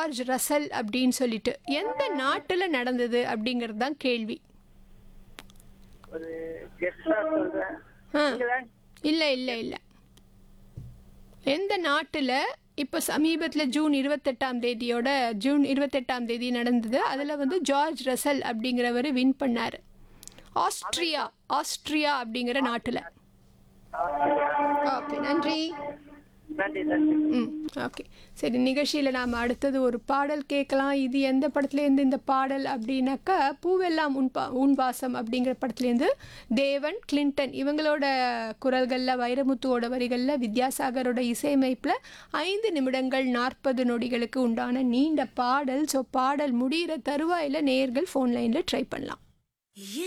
George Russell அப்படின்னு சொல்லிட்டு எந்த நாட்டில் நடந்தது அப்படிங்கிறது தான் கேள்வி ஒரு கெஸ்டா சொல்றேன் ஆ இங்கிலாந்து இல்லை இல்லை இல்லை எந்த நாட்டில் இப்போ சமீபத்தில் ஜூன் இருபத்தெட்டாம் தேதியோட ஜூன் இருபத்தெட்டாம் தேதி நடந்தது அதில் வந்து ஜார்ஜ் ரசல் அப்படிங்கிறவர் வின் பண்ணார் ஆஸ்ட்ரியா ஆஸ்ட்ரியா அப்படிங்கிற நாட்டில் ஓகே நன்றி நன்றி நன்றி ம் ஓகே சரி நிகழ்ச்சியில் நாம் அடுத்தது ஒரு பாடல் கேட்கலாம் இது எந்த படத்துலேருந்து இந்த பாடல் அப்படின்னாக்கா பூவெல்லாம் உன்பா உன்வாசம் அப்படிங்கிற படத்துலேருந்து தேவன் கிளின்டன் இவங்களோட குரல்களில் வைரமுத்துவோட வரிகளில் வித்யாசாகரோட இசையமைப்பில் ஐந்து நிமிடங்கள் நாற்பது நொடிகளுக்கு உண்டான நீண்ட பாடல் ஸோ பாடல் முடிகிற தருவாயில் நேர்கள் ஃபோன் லைனில் ட்ரை பண்ணலாம்